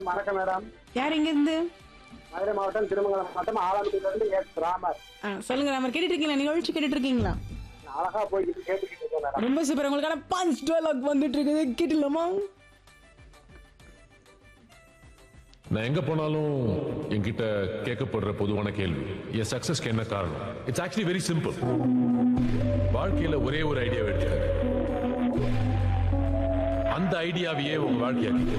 வணக்கம் மேடம் யார் எங்க இருந்து மதுரை மாவட்டம் திருமங்கலம் மாவட்டம் ஆலாம்பட்டியில இருந்து எஸ் ராமர் ஆ, சொல்லுங்க ராமர் கேட்டுட்டு இருக்கீங்களா நிகழ்ச்சி கேட்டுட்டு இருக்கீங்களா நான் அழகா போய்கிட்டு கேட்டுக்கிட்டு இருக்கேன் மேடம் ரொம்ப சூப்பர் உங்களுக்கான பஞ்ச் டயலாக் வந்துட்டு இருக்குது கேட்டுலாமா நான் எங்க போனாலும் என்கிட்ட கேட்கப்படுற பொதுவான கேள்வி என் சக்சஸ்க்கு என்ன காரணம் இட்ஸ் ஆக்சுவலி வெரி சிம்பிள் வாழ்க்கையில ஒரே ஒரு ஐடியா எடுத்தாரு அந்த ஐடியாவையே உங்க வாழ்க்கையாக்கி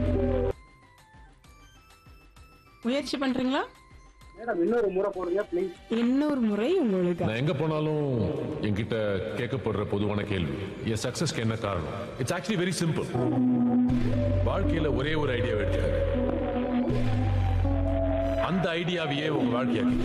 முயற்சி பண்றீங்களா மேடம் இன்னொரு முறை போடுங்க ப்ளீஸ் இன்னொரு முறை உங்களுக்கு நான் எங்க போனாலும் என்கிட்ட கேட்கப்படுற பொதுவான கேள்வி என் சக்சஸ்க்கு என்ன காரணம் இட்ஸ் ஆக்சுவலி வெரி சிம்பிள் வாழ்க்கையில ஒரே ஒரு ஐடியா எடுத்தாரு அந்த ஐடியாவையே உங்க வாழ்க்கையாக்கி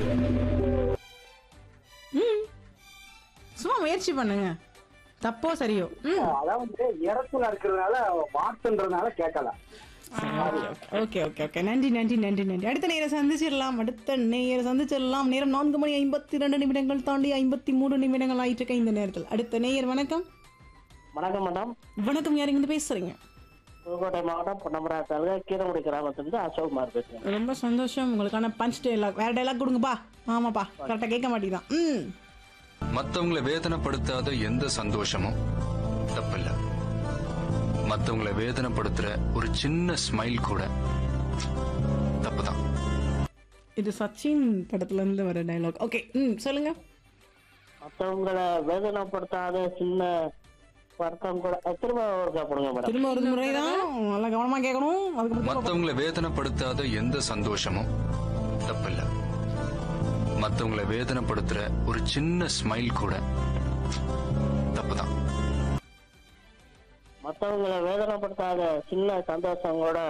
சும்மா முயற்சி பண்ணுங்க தப்போ சரியோ ம் அதாவது இடத்துல இருக்கிறதுனால வார்த்தைன்றதுனால கேட்கல ஓகே ஓகே ஓகே நன்றி நன்றி நன்றி நன்றி அடுத்த நேரம் சந்திச்சிடலாம் அடுத்த நேரம் சந்திச்சிடலாம் நேரம் நான்கு மணி ஐம்பத்தி ரெண்டு நிமிடங்கள் தாண்டி ஐம்பத்தி மூணு நிமிடங்கள் ஆயிட்டு இருக்க இந்த நேரத்தில் அடுத்த நேயர் வணக்கம் வணக்கம் மேடம் வணக்கம் யார் இருந்து பேசுறீங்க புதுக்கோட்டை மாவட்டம் பொன்னமரா தாலுகா கீரங்குடி கிராமத்திலிருந்து அசோக்குமார் பேசுறேன் ரொம்ப சந்தோஷம் உங்களுக்கான பஞ்ச் டைலாக் வேற டைலாக் கொடுங்கப்பா ஆமாப்பா கரெக்டாக கேட்க மாட்டேங்கிறான் ம் மத்தவங்களை வேதனைப்படுத்தாத எந்த சந்தோஷமும் தப்பில்ல மத்தவங்களை வேதனைப்படுத்துற ஒரு சின்ன ஸ்மைல் கூட தப்புதான் இது சச்சின் படத்துல இருந்து வர டைலாக் ஓகே ம் சொல்லுங்க மற்றவங்களை வேதனைப்படுத்தாத சின்ன வருத்தம் கூட அஹ் திரும்ப ஒரு போடுங்க மேடம் திரும்ப ஒரு முறை தான் நல்லா கவனமா கேட்கணும் அதுக்கு முக்கியமா மத்தவங்களை வேதனைப்படுத்தாத எந்த சந்தோஷமும் தப்பில்ல மத்தவங்களை வேதனைப்படுத்துற ஒரு சின்ன ஸ்மைல் கூட தப்புதான் மற்றவங்களை வேதனைப்படுத்தாத சின்ன சந்தோஷம் கூட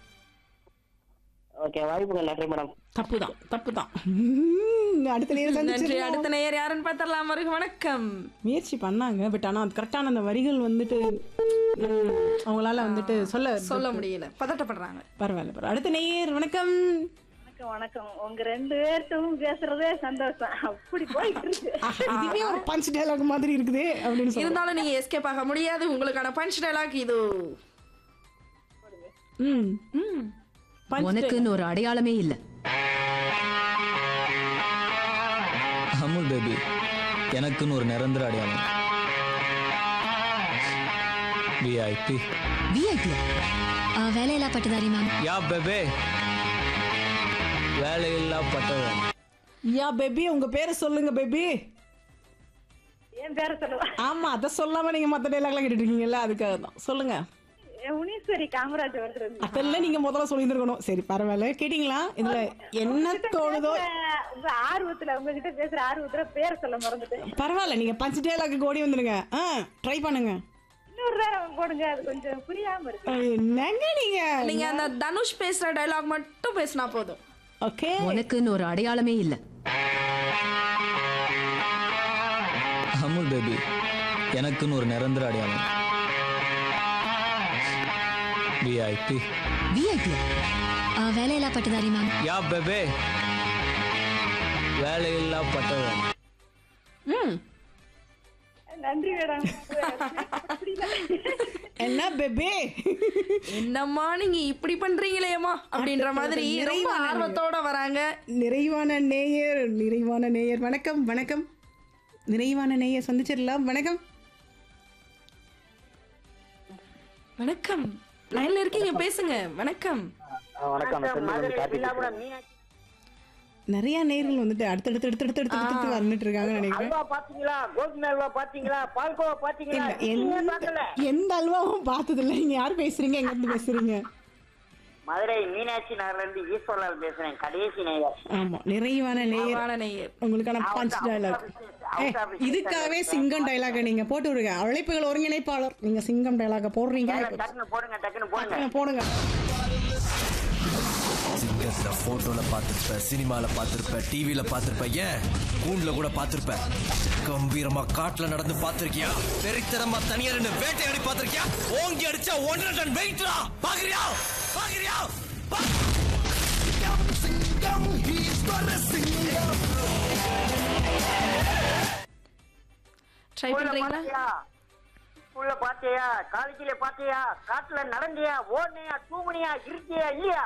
ஓகே வாய்ப்புகள் நன்றி மேடம் தப்பு தான் தப்பு தான் ம், அடுத்த நேரம் நன்றி சந்திச்சிடலாம். அடுத்த நேயர் யாருன்னு பார்த்தரலாம் வருக வணக்கம் முயற்சி பண்ணாங்க பட் ஆனா அது கரெக்டான அந்த வரிகள் வந்துட்டு ம், அவங்களால வந்துட்டு சொல்ல சொல்ல முடியல பதட்டப்படுறாங்க பரவாயில்ல பரவாயில்ல அடுத்த நேயர் வணக்கம் வணக்கம் வணக்கம் உங்க ரெண்டு பேர்ட்டும் பேசுறதே சந்தோஷம் அப்படி போயிட்டு இருக்கு ஆஹா, இதுவே ஒரு பஞ்ச் டைலாக் மாதிரி இருக்குது அப்படின்னு சொல்லி இருந்தாலும் நீங்க எஸ்கேப் ஆக முடியாது உங்களுக்கான பஞ்ச் டைலாக் இது ம் ம். punch உனக்குன்னு ஒரு அடையாளமே இல்ல அமுல் பேபி எனக்குன்னு ஒரு நிரந்தர அடையாளம் விஐபி விஐபி வேலையில்லா பட்டதாரி மேம் யா பேபே வேலையில்லா பட்டவன் யா பேபி உங்க பேரை சொல்லுங்க பேபி என் பேர சொல்லுவா ஆமா அத சொல்லாம நீங்க மத்த டைலாக்லாம் கேட்டுட்டு இருக்கீங்கல்ல அதுக்காக தான் சொல்லுங்க என் உனீஸ்வரி காமராஜ் ஒருத்தர் அதெல்லாம் நீங்க முதல்ல சொல்லியிருந்திருக்கணும் சரி பரவாயில்ல கேட்டீங்களா இதுல என்ன தோணுதோ உங்க ஆர்வத்துல உங்ககிட்ட பேசுற ஆர்வத்துல பேர் சொல்ல மறந்துட்டேன் பரவாயில்ல நீங்க பஞ்சு டைலாக்கு ஓடி வந்துருங்க ஆ ட்ரை பண்ணுங்க இன்னொரு தடவை போடுங்க அது கொஞ்சம் புரியாம இருக்கு அஹ், என்னங்க நீங்க நீங்க அந்த தனுஷ் பேசுற டைலாக் மட்டும் பேசினா போதும் ஓகே உனக்குன்னு ஒரு அடையாளமே இல்ல அமுல் பேபி எனக்குன்னு ஒரு நிரந்தர அடையாளம் விஐபி விஐபி வேலையில்லா பட்டதாரி மேம் யா பேபே வேலையில்லா பட்டவன் ம் நன்றி மேடம் என்ன பேபி என்னம்மா நீங்க இப்படி பண்றீங்களேம்மா அப்படின்ற மாதிரி ரொம்ப ஆர்வத்தோட வராங்க நிறைவான நேயர் நிறைவான நேயர் வணக்கம் வணக்கம் நிறைவான நேயர் சந்திச்சிடலாம் வணக்கம் வணக்கம் லைன்ல இருக்கீங்க பேசுங்க வணக்கம் வணக்கம் சென்னையிலிருந்து கார்த்திக் நிறைய நேர்கள் வந்துட்டு அடுத்தடுத்து அடுத்தடுத்து அடுத்தடுத்து வந்துட்டு இருக்காங்கன்னு நினைக்கிறேன் அல்வா பாத்தீங்களா கோபி அல்வா பாத்தீங்களா பால்கோவா பாத்தீங்களா இல்ல எந்த எந்த அல்வாவும் பார்த்தது இல்லை நீங்க யார் பேசுறீங்க எங்க இருந்து பேசுறீங்க மதுரை மீனாட்சி நகர்ல இருந்து ஈஸ்வரலால் பேசுறேன் கடைசி நேயர் ஆமா நிறைவான நேயர் வான நேயர் உங்களுக்கான பஞ்ச் டயலாக் இதுக்காகவே சிங்கம் டயலாக நீங்க போட்டு விடுங்க அழைப்புகள் ஒருங்கிணைப்பாளர் நீங்க சிங்கம் டயலாக போடுறீங்க டக்குன்னு போடுங்க டக்குன்னு போடுங்க டக்குனு போடுங்க சிங்கர்ஸ்ல போட்டோல பார்த்திருப்ப சினிமால பார்த்திருப்ப டிவில பார்த்திருப்ப ஏன் கூண்டுல கூட பார்த்திருப்ப கம்பீரமா காட்டுல நடந்து பார்த்திருக்கியா வெறித்தனமா தனியா நின்னு வேட்டையாடி பார்த்திருக்கியா ஓங்கி அடிச்சா ஒன்றரை டன் வெயிட்ரா பாக்குறியா பாக்குறியா பா- சிங்கம், சிங்கம், ஈஸ்வர சிங்கம். ட்ரை பண்றீங்களா ஸ்கூல்ல பாத்தியா காலேஜ்ல பாத்தியா காட்டுல நடந்தியா ஓடுனியா தூங்குனியா இருக்கியா இல்லையா